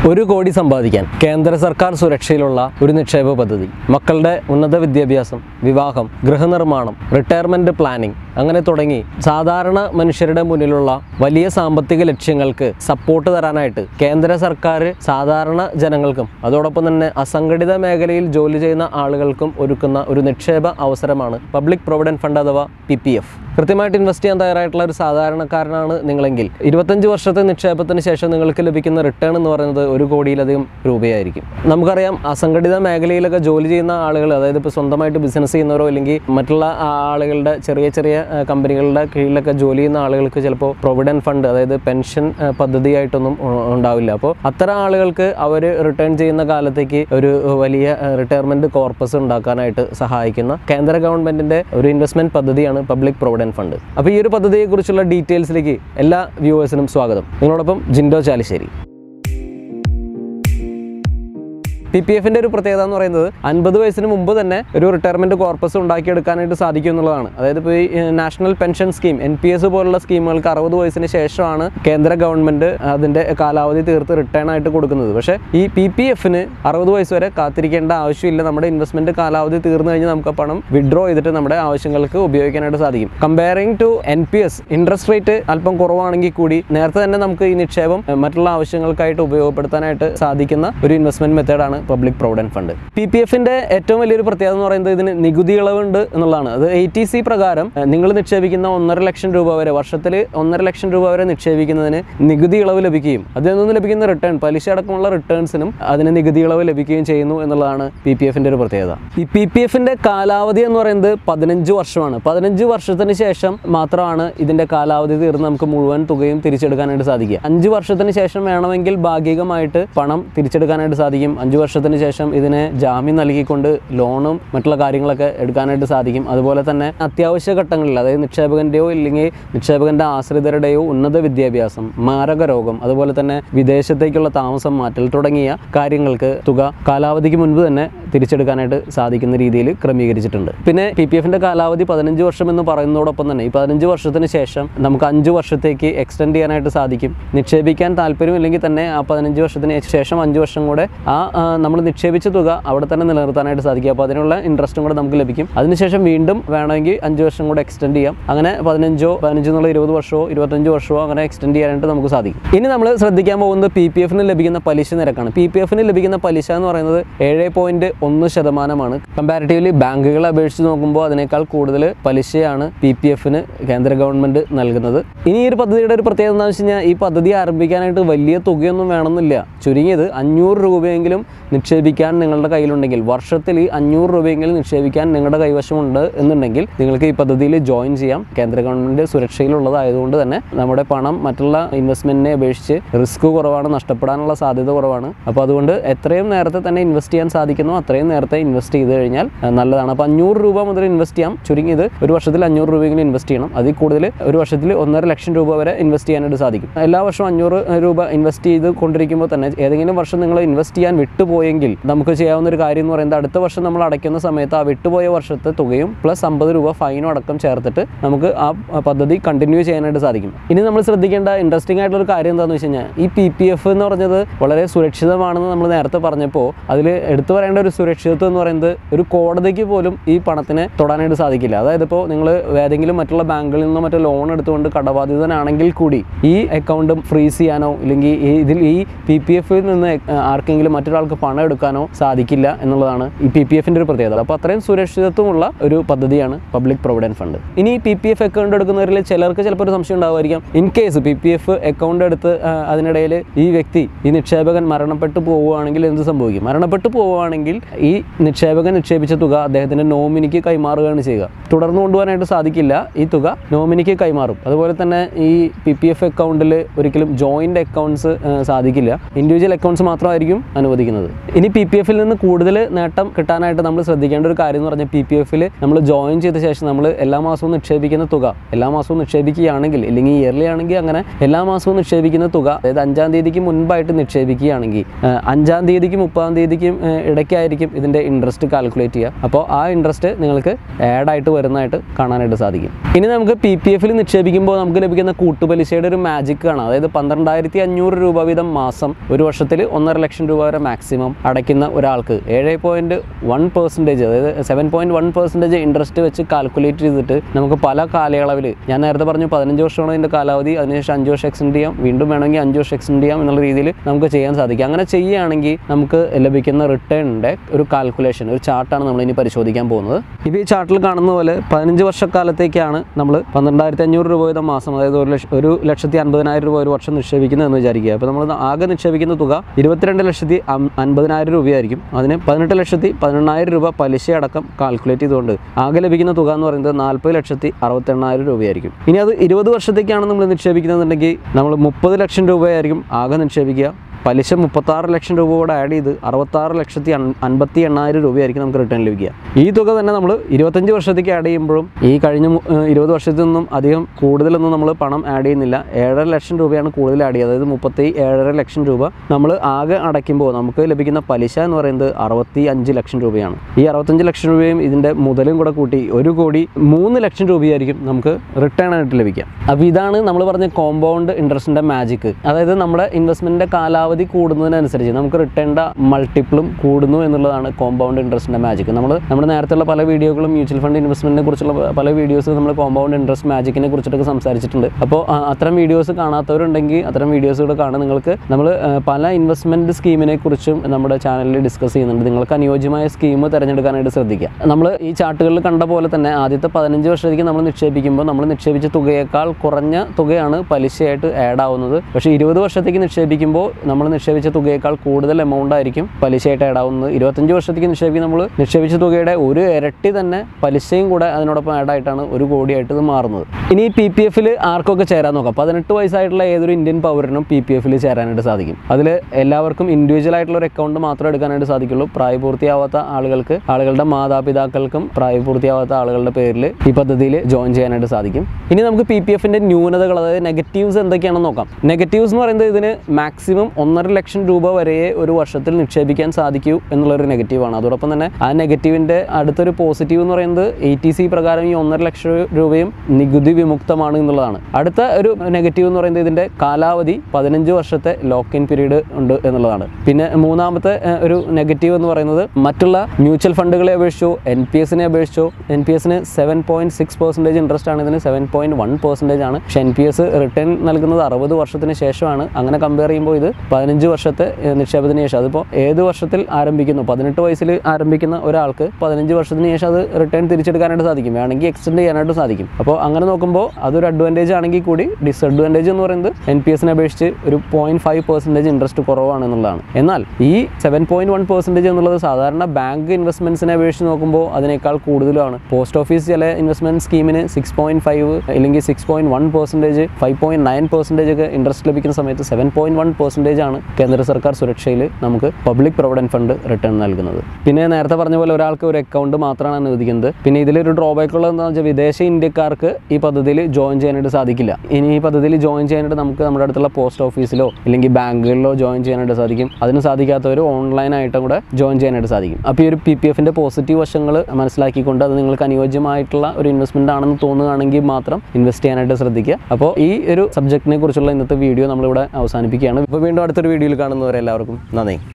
ഒരു കോടി സമ്പാദിക്കാൻ കേന്ദ്ര സർക്കാർ സുരക്ഷയിലുള്ള ഒരു നിക്ഷേപ പദ്ധതി മക്കളുടെ ഉന്നത വിദ്യാഭ്യാസം വിവാഹം ഗൃഹനിർമ്മാണം റിട്ടയർമെന്റ് പ്ലാനിംഗ് അങ്ങനെ തുടങ്ങി സാധാരണ മനുഷ്യരുടെ മുന്നിലുള്ള വലിയ സാമ്പത്തിക ലക്ഷ്യങ്ങൾക്ക് സപ്പോർട്ട് തരാനായിട്ട് കേന്ദ്ര സർക്കാർ സാധാരണ ജനങ്ങൾക്കും അതോടൊപ്പം തന്നെ അസംഘടിത മേഖലയിൽ ജോലി ചെയ്യുന്ന ആളുകൾക്കും ഒരുക്കുന്ന ഒരു നിക്ഷേപ അവസരമാണ് പബ്ലിക് പ്രൊവിഡന്റ് ഫണ്ട് അഥവാ പി പി എഫ് കൃത്യമായിട്ട് ഇൻവെസ്റ്റ് ചെയ്യാൻ തയ്യാറായിട്ടുള്ള ഒരു സാധാരണക്കാരനാണ് നിങ്ങളെങ്കിൽ ഇരുപത്തഞ്ച് വർഷത്തെ നിക്ഷേപത്തിന് ശേഷം നിങ്ങൾക്ക് ലഭിക്കുന്ന റിട്ടേൺ എന്ന് പറയുന്നത് ഒരു കോടിയിലധികം രൂപയായിരിക്കും നമുക്കറിയാം അസംഘടിത മേഖലയിലൊക്കെ ജോലി ചെയ്യുന്ന ആളുകൾ അതായത് ഇപ്പോൾ സ്വന്തമായിട്ട് ബിസിനസ് ചെയ്യുന്നവരോ അല്ലെങ്കിൽ മറ്റുള്ള ആളുകളുടെ ചെറിയ ചെറിയ ആ, കമ്പനികളുടെ കീഴിലൊക്കെ ജോലി ചെയ്യുന്ന ആളുകൾക്ക് ചിലപ്പോൾ പ്രൊവിഡൻറ്റ് ഫണ്ട് അതായത് പെൻഷൻ ആ, പദ്ധതിയായിട്ടൊന്നും ഉ- ഉണ്ടാവില്ല അപ്പോൾ അത്തരം ആളുകൾക്ക് അവർ റിട്ടേൺ ചെയ്യുന്ന കാലത്തേക്ക് ഒരു വലിയ റിട്ടയർമെൻറ്റ് കോർപ്പസ് ഉണ്ടാക്കാനായിട്ട് സഹായിക്കുന്ന കേന്ദ്ര ഗവൺമെൻറ്റിൻ്റെ ഒരു ഇൻവെസ്റ്റ്മെൻറ്റ് പദ്ധതിയാണ് പബ്ലിക് പ്രൊവിഡൻറ്റ് ഫണ്ട് അപ്പോൾ ഈ ഒരു പദ്ധതിയെക്കുറിച്ചുള്ള ഡീറ്റെയിൽസിലേക്ക് എല്ലാ വ്യൂവേഴ്സിനും സ്വാഗതം നിങ്ങളോടൊപ്പം ജിൻഡോ ചാലിശ്ശേരി പി പി എഫിൻ്റെ ഒരു പ്രത്യേകത എന്ന് പറയുന്നത് അൻപത് വയസ്സിന് മുമ്പ് തന്നെ ഒരു റിട്ടയർമെൻറ്റ് കോർപ്പസ് ഉണ്ടാക്കിയെടുക്കാനായിട്ട് സാധിക്കും എന്നുള്ളതാണ് അതായത് ഇപ്പോൾ ഈ national pension scheme N P S പോലുള്ള സ്കീമുകൾക്ക് അറുപത് വയസ്സിന് ശേഷമാണ് കേന്ദ്ര ഗവൺമെൻറ് അതിൻ്റെ കാലാവധി തീർത്ത് റിട്ടേൺ ആയിട്ട് കൊടുക്കുന്നത് പക്ഷേ ഈ പി പി എഫിന് അറുപത് വയസ്സ് വരെ കാത്തിരിക്കേണ്ട ആവശ്യമില്ല നമ്മുടെ ഇൻവെസ്റ്റ്മെൻറ്റ് കാലാവധി തീർന്നു കഴിഞ്ഞാൽ നമുക്ക് ആ പണം വിഡ്രോ ചെയ്തിട്ട് നമ്മുടെ ആവശ്യങ്ങൾക്ക് ഉപയോഗിക്കാനായിട്ട് സാധിക്കും comparing to N P S interest rate അല്പം കുറവാണെങ്കിൽ കൂടി നേരത്തെ തന്നെ നമുക്ക് ഈ നിക്ഷേപം ഏഹ്, മറ്റുള്ള ആവശ്യങ്ങൾക്കായിട്ട് ഉപയോഗപ്പെടുത്താനായിട്ട് സാധിക്കുന്ന ഒരു ഇൻവെസ്റ്റ്മെന്റ് മെത്തേഡാണ് public provident fund P P എഫിന്റെ ഏറ്റവും വലിയൊരു പ്രത്യേകത എന്ന് പറയുന്നത് ഇതിന് നികുതി ഇളവുണ്ട് എന്നുള്ളതാണ് അത് എ ടി സി പ്രകാരം നിങ്ങൾ നിക്ഷേപിക്കുന്ന ഒന്നര ലക്ഷം രൂപ വരെ വർഷത്തിൽ ഒന്നര ലക്ഷം രൂപ വരെ നിക്ഷേപിക്കുന്നതിന് നികുതി ഇളവ് ലഭിക്കുകയും അതിൽ നിന്ന് ലഭിക്കുന്ന റിട്ടേൺ പലിശ അടക്കമുള്ള റിട്ടേൺസിനും അതിന് നികുതി ഇളവ് ലഭിക്കുകയും ചെയ്യുന്നു എന്നുള്ളതാണ് പി പി എഫിന്റെ ഒരു പ്രത്യേകത ഈ പി പി എഫിന്റെ കാലാവധി എന്ന് പറയുന്നത് പതിനഞ്ച് വർഷമാണ് പതിനഞ്ച് വർഷത്തിന് ശേഷം മാത്രമാണ് ഇതിന്റെ കാലാവധി തീർന്ന് നമുക്ക് മുഴുവൻ തുകയും തിരിച്ചെടുക്കാനായിട്ട് സാധിക്കുക അഞ്ച് വർഷത്തിന് ശേഷം വേണമെങ്കിൽ ഭാഗികമായിട്ട് പണം തിരിച്ചെടുക്കാനായിട്ട് സാധിക്കും അഞ്ച് വർഷത്തിന് ശേഷം ഇതിന് ജാമ്യം നൽകിക്കൊണ്ട് ലോണും മറ്റുള്ള കാര്യങ്ങളൊക്കെ എടുക്കാനായിട്ട് സാധിക്കും അതുപോലെ തന്നെ അത്യാവശ്യ ഘട്ടങ്ങളിൽ അതായത് നിക്ഷേപകന്റെയോ ഇല്ലെങ്കിൽ നിക്ഷേപകന്റെ ആശ്രിതരുടെയോ ഉന്നത വിദ്യാഭ്യാസം മാരക രോഗം അതുപോലെ തന്നെ വിദേശത്തേക്കുള്ള താമസം മാറ്റൽ തുടങ്ങിയ കാര്യങ്ങൾക്ക് തുക കാലാവധിക്ക് മുൻപ് തന്നെ തിരിച്ചെടുക്കാനായിട്ട് സാധിക്കുന്ന രീതിയിൽ ക്രമീകരിച്ചിട്ടുണ്ട് പിന്നെ പി പി എഫിന്റെ കാലാവധി പതിനഞ്ച് വർഷം എന്ന് പറയുന്നതോടൊപ്പം തന്നെ ഈ പതിനഞ്ച് വർഷത്തിന് ശേഷം നമുക്ക് അഞ്ച് വർഷത്തേക്ക് എക്സ്റ്റെൻഡ് ചെയ്യാനായിട്ട് സാധിക്കും നിക്ഷേപിക്കാൻ താല്പര്യമില്ലെങ്കിൽ തന്നെ ആ പതിനഞ്ച് വർഷത്തിന് ശേഷം അഞ്ച് വർഷം കൂടെ ആ നമ്മൾ നിക്ഷേപിച്ച തുക അവിടെ തന്നെ നിലനിർത്താനായിട്ട് സാധിക്കും അപ്പോൾ അതിനുള്ള ഇൻട്രസ്റ്റും കൂടെ നമുക്ക് ലഭിക്കും അതിനുശേഷം വീണ്ടും വേണമെങ്കിൽ അഞ്ച് വർഷം കൂടെ എക്സ്റ്റെൻഡ് ചെയ്യാം അങ്ങനെ പതിനഞ്ചോ പതിനഞ്ച് എന്നുള്ള ഇരുപത് വർഷമോ ഇരുപത്തഞ്ച് വർഷമോ അങ്ങനെ എക്സ്റ്റെൻഡ് ചെയ്യാനായിട്ട് നമുക്ക് സാധിക്കും ഇനി നമ്മൾ ശ്രദ്ധിക്കാൻ പോകുന്നത് പി പി എഫിന് ലഭിക്കുന്ന പലിശ നിരക്കാണ് പി പി എഫിന് ലഭിക്കുന്ന പലിശ എന്ന് പറയുന്നത് ഏഴ് പോയിന്റ് ഒന്ന് ശതമാനമാണ് കമ്പാരിറ്റീവ്ലി ബാങ്കുകളെ അപേക്ഷിച്ച് നോക്കുമ്പോൾ അതിനേക്കാൾ കൂടുതൽ പലിശയാണ് പി പി എഫിന് കേന്ദ്ര ഗവൺമെന്റ് നൽകുന്നത് ഇനി ഈ ഒരു പദ്ധതിയുടെ ഒരു പ്രത്യേകത എന്താണെന്ന് വെച്ച് കഴിഞ്ഞാൽ ഈ പദ്ധതി ആരംഭിക്കാനായിട്ട് വലിയ തുകയൊന്നും വേണമെന്നില്ല ചുരുങ്ങിയത് അഞ്ഞൂറ് രൂപയെങ്കിലും നിക്ഷേപിക്കാൻ നിങ്ങളുടെ കയ്യിലുണ്ടെങ്കിൽ വർഷത്തിൽ ഈ അഞ്ഞൂറ് രൂപയെങ്കിലും നിക്ഷേപിക്കാൻ നിങ്ങളുടെ കൈവശമുണ്ട് എന്നുണ്ടെങ്കിൽ നിങ്ങൾക്ക് ഈ പദ്ധതിയിൽ ജോയിൻ ചെയ്യാം കേന്ദ്ര ഗവൺമെന്റ് സുരക്ഷയിലുള്ളതായതുകൊണ്ട് തന്നെ നമ്മുടെ പണം മറ്റുള്ള ഇൻവെസ്റ്റ്മെന്റിനെ അപേക്ഷിച്ച് റിസ്ക് കുറവാണ് നഷ്ടപ്പെടാനുള്ള സാധ്യത കുറവാണ് അപ്പോൾ അതുകൊണ്ട് എത്രയും നേരത്തെ തന്നെ ഇൻവെസ്റ്റ് ചെയ്യാൻ സാധിക്കുന്നോ അത്രയും നേരത്തെ ഇൻവെസ്റ്റ് ചെയ്ത് കഴിഞ്ഞാൽ അഹ് നല്ലതാണ് അപ്പോൾ അഞ്ഞൂറ് രൂപ മുതൽ ഇൻവെസ്റ്റ് ചെയ്യാം ചുരുങ്ങിയത് ഒരു വർഷത്തിൽ അഞ്ഞൂറ് രൂപയെങ്കിലും ഇൻവെസ്റ്റ് ചെയ്യണം അതിൽ കൂടുതൽ ഒരു വർഷത്തിൽ ഒന്നര ലക്ഷം രൂപ വരെ ഇൻവെസ്റ്റ് ചെയ്യാനായിട്ട് സാധിക്കും എല്ലാ വർഷവും അഞ്ഞൂറ് രൂപ ഇൻവെസ്റ്റ് ചെയ്ത് കൊണ്ടിരിക്കുമ്പോൾ തന്നെ ഏതെങ്കിലും വർഷം നിങ്ങൾ ഇൻവെസ്റ്റ് ചെയ്യാൻ വിട്ടുപോയെങ്കിൽ നമുക്ക് ചെയ്യാവുന്ന ഒരു കാര്യം എന്ന് പറയുന്നത് അടുത്ത വർഷം നമ്മൾ അടയ്ക്കുന്ന സമയത്ത് ആ വിട്ടുപോയ വർഷത്തെ തുകയും പ്ലസ് അമ്പത് രൂപ ഫൈനും അടക്കം ചേർത്തിട്ട് നമുക്ക് ആ പദ്ധതി കണ്ടിന്യൂ ചെയ്യാനായിട്ട് സാധിക്കും ഇനി നമ്മൾ ശ്രദ്ധിക്കേണ്ട ഇൻട്രസ്റ്റിംഗ് ആയിട്ടുള്ള ഒരു കാര്യം എന്താണെന്ന് വെച്ച് കഴിഞ്ഞാൽ ഈ പി പി എഫ് എന്ന് പറഞ്ഞത് വളരെ സുരക്ഷിതമാണെന്ന് നമ്മൾ നേരത്തെ പറഞ്ഞപ്പോൾ അതിൽ എടുത്തു പറയേണ്ട ഒരു സുരക്ഷിതത്വം എന്ന് പറയുന്നത് ഒരു കോടതിക്ക് പോലും ഈ പണത്തിനെ തൊടാനായിട്ട് സാധിക്കില്ല അതായത് ഇപ്പോൾ നിങ്ങൾ ഏതെങ്കിലും മറ്റുള്ള ബാങ്കുകളിൽ നിന്നോ മറ്റോ ലോൺ എടുത്തുകൊണ്ട് കടബാധിതനാണെങ്കിൽ കൂടി ഈ അക്കൗണ്ട് ഫ്രീസ് ചെയ്യാനോ ഇല്ലെങ്കിൽ ഈ ഇതിൽ ഈ പി പി എഫിൽ നിന്ന് ആർക്കെങ്കിലും മറ്റൊരാൾക്ക് പണം എടുക്കാനോ സാധിക്കില്ല എന്നുള്ളതാണ് ഈ പി പി എഫിൻ്റെ ഒരു പ്രത്യേകത അപ്പോൾ അത്രയും സുരക്ഷിതത്വമുള്ള ഒരു പദ്ധതിയാണ് പബ്ലിക് പ്രൊവിഡൻറ്റ് ഫണ്ട് ഇനി പി പി എഫ് അക്കൗണ്ട് എടുക്കുന്നവരിൽ ചിലർക്ക് ചിലപ്പോൾ ഒരു സംശയം ഉണ്ടാവുമായിരിക്കാം in case P P F account എടുത്ത് ആ, അതിനിടയിൽ ഈ വ്യക്തി ഈ നിക്ഷേപകൻ മരണപ്പെട്ടു പോവുകയാണെങ്കിൽ എന്ത് സംഭവിക്കും മരണപ്പെട്ടു പോവുകയാണെങ്കിൽ ഈ നിക്ഷേപകൻ നിക്ഷേപിച്ച തുക അദ്ദേഹത്തിൻ്റെ നോമിനിക്ക് കൈമാറുകയാണ് ചെയ്യുക തുടർന്ന് കൊണ്ടുപോകാനായിട്ട് സാധിക്കില്ല ഈ തുക നോമിനിക്ക് കൈമാറും അതുപോലെ തന്നെ ഈ പി പി എഫ് അക്കൗണ്ടിൽ ഒരിക്കലും ജോയിൻ്റ് അക്കൗണ്ട്സ് സാധിക്കില്ല ഇൻഡിവിജ്വൽ അക്കൗണ്ട്സ് മാത്രമായിരിക്കും അനുവദിക്കുന്നത് ഇനി പി പി എഫിൽ നിന്ന് കൂടുതൽ നേട്ടം കിട്ടാനായിട്ട് നമ്മൾ ശ്രദ്ധിക്കേണ്ട ഒരു കാര്യം എന്ന് പറഞ്ഞാൽ പി പി എഫിൽ നമ്മൾ ജോയിൻ ചെയ്ത ശേഷം നമ്മൾ എല്ലാ മാസവും നിക്ഷേപിക്കുന്ന തുക എല്ലാ മാസവും നിക്ഷേപിക്കുകയാണെങ്കിൽ ഇല്ലെങ്കിൽ ഇയർലി ആണെങ്കിൽ അങ്ങനെ എല്ലാ മാസവും നിക്ഷേപിക്കുന്ന തുക അതായത് അഞ്ചാം തീയതിക്ക് മുൻപായിട്ട് നിക്ഷേപിക്കുകയാണെങ്കിൽ ആ, അഞ്ചാം തീയതിക്കും മുപ്പതാം തീയതിക്കും ആ, ഇടയ്ക്കായിരിക്കും ഇതിൻ്റെ ഇൻട്രസ്റ്റ് കാൽക്കുലേറ്റ് ചെയ്യുക അപ്പോൾ ആ ഇൻട്രസ്റ്റ് നിങ്ങൾക്ക് ആഡ് ആയിട്ട് വരുന്നതായിട്ട് കാണാനായിട്ട് സാധിക്കും ഇനി നമുക്ക് പി പി എഫിൽ നിക്ഷേപിക്കുമ്പോൾ നമുക്ക് ലഭിക്കുന്ന കൂട്ടുപലിശയുടെ ഒരു മാജിക് കാണാം അതായത് പന്ത്രണ്ടായിരത്തി അഞ്ഞൂറ് രൂപ വീതം മാസം ഒരു വർഷത്തിൽ ഒന്നര ലക്ഷം രൂപ വരെ മാക്സിമം അടയ്ക്കുന്ന ഒരാൾക്ക് ഏഴ് പോയിൻറ്റ് വൺ പെർസെൻറ്റേജ് അതായത് seven point one percentage interest വെച്ച് കാൽക്കുലേറ്റ് ചെയ്തിട്ട് നമുക്ക് പല കാലയളവിൽ ഞാൻ നേരത്തെ പറഞ്ഞു പതിനഞ്ച് വർഷമാണ് ഇതിൻ്റെ കാലാവധി അതിനുശേഷം അഞ്ച് വർഷം എക്സ്റ്റെൻഡ് ചെയ്യാം വീണ്ടും വേണമെങ്കിൽ അഞ്ച് വർഷം എക്സ്റ്റെൻഡ് ചെയ്യാം എന്നുള്ള രീതിയിൽ നമുക്ക് ചെയ്യാൻ സാധിക്കും അങ്ങനെ ചെയ്യുകയാണെങ്കിൽ നമുക്ക് ലഭിക്കുന്ന റിട്ടേണിൻ്റെ ഒരു കാൽക്കുലേഷൻ ഒരു ചാർട്ടാണ് നമ്മൾ ഇനി പരിശോധിക്കാൻ പോകുന്നത് ഇപ്പോൾ ഈ ചാർട്ടിൽ കാണുന്ന പോലെ പതിനഞ്ച് വർഷക്കാലത്തേക്കാണ് നമ്മൾ പന്ത്രണ്ടായിരത്തി അഞ്ഞൂറ് രൂപ വീതം മാസം അതായത് ഒരു ലക്ഷം ഒരു ലക്ഷത്തി അൻപതിനായിരം രൂപ ഒരു വർഷം നിക്ഷേപിക്കുന്നത് എന്ന് വിചാരിക്കുക അപ്പോൾ നമ്മൾ ആകെ നിക്ഷേപിക്കുന്ന തുക ഇരുപത്തിരണ്ട് ലക്ഷത്തി അം- അൻപതിനായിരം രൂപയായിരിക്കും അതിന് പതിനെട്ട് ലക്ഷത്തി പതിനെണ്ണായിരം രൂപ പലിശ അടക്കം കാൽക്കുലേറ്റ് ചെയ്തുകൊണ്ട് ആകെ ലഭിക്കുന്ന തുക എന്ന് പറയുന്നത് നാൽപ്പത് ലക്ഷത്തി അറുപത്തെണ്ണായിരം രൂപയായിരിക്കും ഇനി അത് ഇരുപത് വർഷത്തേക്കാണ് നമ്മൾ നിക്ഷേപിക്കുന്നതെന്നുണ്ടെങ്കിൽ നമ്മൾ മുപ്പത് ലക്ഷം രൂപയായിരിക്കും ആകെ നിക്ഷേപിക്കുക പലിശ മുപ്പത്താറ് ലക്ഷം രൂപ കൂടെ ആഡ് ചെയ്ത് അറുപത്താറ് ലക്ഷത്തി അൻ- അൻപത്തി എണ്ണായിരം രൂപയായിരിക്കും നമുക്ക് റിട്ടേൺ ലഭിക്കുക ഈ തുക തന്നെ നമ്മൾ ഇരുപത്തഞ്ച് വർഷത്തേക്ക് ആഡ് ചെയ്യുമ്പോഴും ഈ കഴിഞ്ഞ മു- ഏഹ് ഇരുപത് വർഷത്തിൽ നിന്നും അധികം കൂടുതലൊന്നും നമ്മൾ പണം ആഡ് ചെയ്യുന്നില്ല ഏഴര ലക്ഷം രൂപയാണ് കൂടുതൽ ആഡ് ചെയ്യുക അതായത് മുപ്പത്തി ഏഴര ലക്ഷം രൂപ നമ്മൾ ആകെ അടയ്ക്കുമ്പോൾ നമുക്ക് ലഭിക്കുന്ന പലിശ എന്ന് പറയുന്നത് അറുപത്തി അഞ്ച് ലക്ഷം രൂപയാണ് ഈ അറുപത്തഞ്ച് ലക്ഷം രൂപയും ഇതിൻ്റെ മുതലും കൂടെ കൂട്ടി ഒരു കോടി മൂന്ന് ലക്ഷം രൂപയായിരിക്കും നമുക്ക് റിട്ടേൺ ആയിട്ട് ലഭിക്കുക അപ്പോൾ ഇതാണ് നമ്മൾ പറഞ്ഞ കോമ്പൗണ്ട് ഇൻട്രസ്റ്റിൻ്റെ മാജിക്ക് അതായത് നമ്മുടെ ഇൻവെസ്റ്റ്മെൻറ്റിൻ്റെ കാലാവധി കൂടുന്നതിനനുസരിച്ച് നമുക്ക് റിട്ടേണിൻ്റെ മൾട്ടിപ്പിളും കൂടുന്നു എന്നുള്ളതാണ് കോമ്പൗണ്ട് ഇൻട്രസ്റ്റിൻ്റെ മാജിക്ക് നമ്മൾ നമ്മുടെ നേരത്തെയുള്ള പല വീഡിയോകളും മ്യൂച്വൽ ഫണ്ട് ഇൻവെസ്റ്റ്മെൻറ്റിനെ കുറിച്ചുള്ള പല വീഡിയോസ് നമ്മൾ കോമ്പൗണ്ട് ഇൻട്രസ്റ്റ് മാജിക്കിനെ കുറിച്ചിട്ടൊക്കെ സംസാരിച്ചിട്ടുണ്ട് അപ്പോൾ ആ, അത്തരം വീഡിയോസ് കാണാത്തവരുണ്ടെങ്കിൽ അത്തരം വീഡിയോസ് കൂടെ കാണാൻ നിങ്ങൾക്ക് നമ്മൾ പല ഇൻവെസ്റ്റ്മെൻറ്റ് സ്കീമിനെ കുറിച്ചും നമ്മുടെ ചാനലിൽ ഡിസ്കസ് ചെയ്യുന്നുണ്ട് നിങ്ങൾക്ക് അനുയോജ്യമായ സ്കീം തിരഞ്ഞെടുക്കാനായിട്ട് ശ്രദ്ധിക്കുക നമ്മൾ ഈ ചാർട്ടുകളിൽ കണ്ട പോലെ തന്നെ ആദ്യത്തെ പതിനഞ്ച് വർഷത്തേക്ക് നമ്മൾ നിക്ഷേപിക്കുമ്പോൾ നമ്മൾ നിക്ഷേപിച്ച തുകയേക്കാൾ കുറഞ്ഞ തുകയാണ് പലിശയായിട്ട് ആഡ് ആവുന്നത് പക്ഷേ ഇരുപത് വർഷത്തേക്ക് നിക്ഷേപിക്കുമ്പോൾ നമ്മൾ നിക്ഷേപിച്ച തുകയേക്കാൾ കൂടുതൽ എമൗണ്ട് ആയിരിക്കും പലിശയായിട്ട് ആഡ് ആവുന്നത് ഇരുപത്തഞ്ച് വർഷത്തേക്ക് നിക്ഷേപിക്കുന്ന നമ്മൾ നിക്ഷേപിച്ച തുകയുടെ ഒരു ഇരട്ടി തന്നെ പലിശയും കൂടെ അതിനോടൊപ്പം ആഡ് ആയിട്ടാണ് ഒരു കോടിയായിട്ട് ഇത് മാറുന്നത് ഇനി പി പി എഫിൽ ആർക്കൊക്കെ ചേരാൻ നോക്കാം പതിനെട്ട് വയസ്സായിട്ടുള്ള ഏതൊരു ഇന്ത്യൻ പൗരനും പി പി എഫിൽ ചേരാനായിട്ട് സാധിക്കും അതിൽ എല്ലാവർക്കും ഇൻഡിവിജ്വൽ ആയിട്ടുള്ള ഒരു അക്കൗണ്ട് മാത്രമേ എടുക്കാനായിട്ട് സാധിക്കുള്ളൂ പ്രായപൂർത്തിയാവാത്ത ആളുകൾക്ക് ആളുകളുടെ മാതാപിതാക്കൾക്കും പ്രായപൂർത്തിയാവാത്ത ആളുകളുടെ പേരിൽ ഈ പദ്ധതിയിൽ ജോയിൻ ചെയ്യാനായിട്ട് സാധിക്കും ഇനി നമുക്ക് പി പി എഫിൻ്റെ ന്യൂനതകൾ അതായത് നെഗറ്റീവ്സ് എന്തൊക്കെയാണെന്ന് നോക്കാം നെഗറ്റീവ്സ് എന്ന് പറയുന്നത് ഇതിന് മാക്സിമം ഒന്നര ലക്ഷം രൂപ വരെ ഒരു വർഷത്തിൽ നിക്ഷേപിക്കാൻ സാധിക്കൂ എന്നുള്ളൊരു നെഗറ്റീവാണ് അതോടൊപ്പം തന്നെ ആ നെഗറ്റീവിൻ്റെ അടുത്തൊരു പോസിറ്റീവ് എന്ന് പറയുന്നത് എ ടി സി പ്രകാരം ഈ ഒന്നര ലക്ഷം രൂപയും നികുതി വിമുക്തമാണ് എന്നുള്ളതാണ് അടുത്ത ഒരു നെഗറ്റീവ് എന്ന് പറയുന്നത് ഇതിൻ്റെ കാലാവധി പതിനഞ്ച് വർഷത്തെ ലോക്ക് ഇൻ പീരീഡ് ഉണ്ട് എന്നുള്ളതാണ് പിന്നെ മൂന്നാമത്തെ ഏഹ്, ഒരു നെഗറ്റീവ് എന്ന് പറയുന്നത് മറ്റുള്ള മ്യൂച്വൽ ഫണ്ടുകളെ അപേക്ഷിച്ചോ എൻ പി എസിനെ അപേക്ഷിച്ചോ എൻ പി എസിന് seven point six percentage interest ആണ് ഇതിന് സെവൻ പോയിന്റ് വൺ പെർസെൻറ്റേജ് ആണ് പക്ഷേ എൻ പി എസ് റിട്ടേൺ നൽകുന്നത് അറുപത് വർഷത്തിന് ശേഷമാണ് അങ്ങനെ കമ്പയർ ചെയ്യുമ്പോൾ ഇത് പതിനഞ്ച് വർഷത്തെ ഏഹ്, നിക്ഷേപത്തിന് ശേഷം അതിപ്പോൾ ഏത് വർഷത്തിൽ ആരംഭിക്കുന്നു പതിനെട്ട് വയസ്സിൽ ആരംഭിക്കുന്ന ഒരാൾക്ക് പതിനഞ്ച് വർഷത്തിന് ശേഷം അത് റിട്ടേൺ തിരിച്ചെടുക്കാനായിട്ട് സാധിക്കും വേണമെങ്കിൽ എക്സ്റ്റെൻഡ് ചെയ്യാനായിട്ട് സാധിക്കും അപ്പോൾ അങ്ങനെ നോക്കുമ്പോൾ അതൊരു അഡ്വാൻറ്റേജ് ആണെങ്കിൽ കൂടി ഡിസഡ്വാൻറ്റേജ് എന്ന് പറയുന്നത് എൻ പി എസിനെ അപേക്ഷിച്ച് ഒരു പോയിന്റ് ഫൈവ് പെർസെൻറ്റേജ് ഇൻട്രസ്റ്റ് കുറവാണ് എന്നുള്ളതാണ് എന്നാൽ ഈ സെവൻ പോയിന്റ് വൺ പെർസെൻറ്റേജ് എന്നുള്ളത് സാധാരണ ബാങ്ക് ഇൻവെസ്റ്റ്മെൻറ്റ്സിനെ അപേക്ഷിച്ച് നോക്കുമ്പോൾ അതിനേക്കാൾ കൂടുതലാണ് പോസ്റ്റ് ഓഫീസ് ചില ഇൻവെസ്റ്റ്മെൻറ്റ് സ്കീമിന് സിക്സ് പോയിന്റ് ഫൈവ് അല്ലെങ്കിൽ six point one percentage five point nine percentage ഒക്കെ ഇൻട്രസ്റ്റ് ലഭിക്കുന്ന സമയത്ത് സെവൻ പോയിന്റ് വൺ പെർസെൻറ്റേജ് ആണ് കേന്ദ്ര സർക്കാർ സുരക്ഷയിൽ നമുക്ക് പബ്ലിക് പ്രൊവിഡന്റ് ഫണ്ട് റിട്ടേൺ നൽകുന്നത് പിന്നെ നേരത്തെ പറഞ്ഞ പോലെ ഒരാൾക്ക് ഒരു അക്കൗണ്ട് മാത്രമാണ് അനുവദിക്കുന്നത് പിന്നെ ഇതിലൊരു ഡ്രോബാക്ക് ഉള്ളത് എന്താണെന്ന് വെച്ചാൽ വിദേശ ഇന്ത്യക്കാർക്ക് ഈ പദ്ധതിയിൽ ജോയിൻ ചെയ്യാനായിട്ട് സാധിക്കില്ല ഇനി ഈ പദ്ധതിയിൽ ജോയിൻ ചെയ്യാനായിട്ട് നമുക്ക് നമ്മുടെ അടുത്തുള്ള പോസ്റ്റ് ഓഫീസിലോ അല്ലെങ്കിൽ ബാങ്കുകളിലോ ജോയിൻ ചെയ്യാനായിട്ട് സാധിക്കും അതിന് സാധിക്കാത്തവർ ഓൺലൈനായിട്ടും കൂടെ ജോയിൻ ചെയ്യാനായിട്ട് സാധിക്കും അപ്പോൾ ഈ ഒരു പി പി എഫിൻ്റെ പോസിറ്റീവ് വശങ്ങൾ മനസ്സിലാക്കിക്കൊണ്ട് അത് നിങ്ങൾക്ക് അനുയോജ്യമായിട്ടുള്ള ഒരു ഇൻവെസ്റ്റ്മെൻ്റ് ആണെന്ന് തോന്നുകയാണെങ്കിൽ മാത്രം ഇൻവെസ്റ്റ് ചെയ്യാനായിട്ട് ശ്രദ്ധിക്കുക അപ്പോൾ ഈ ഒരു സബ്ജക്റ്റിനെ കുറിച്ചുള്ള ഇന്നത്തെ വീഡിയോ നമ്മളിവിടെ അവസാനിപ്പിക്കുകയാണ് ഇപ്പോൾ വീണ്ടും അടുത്തൊരു വീഡിയോയിൽ കാണുന്നവരെ എല്ലാവർക്കും നന്ദി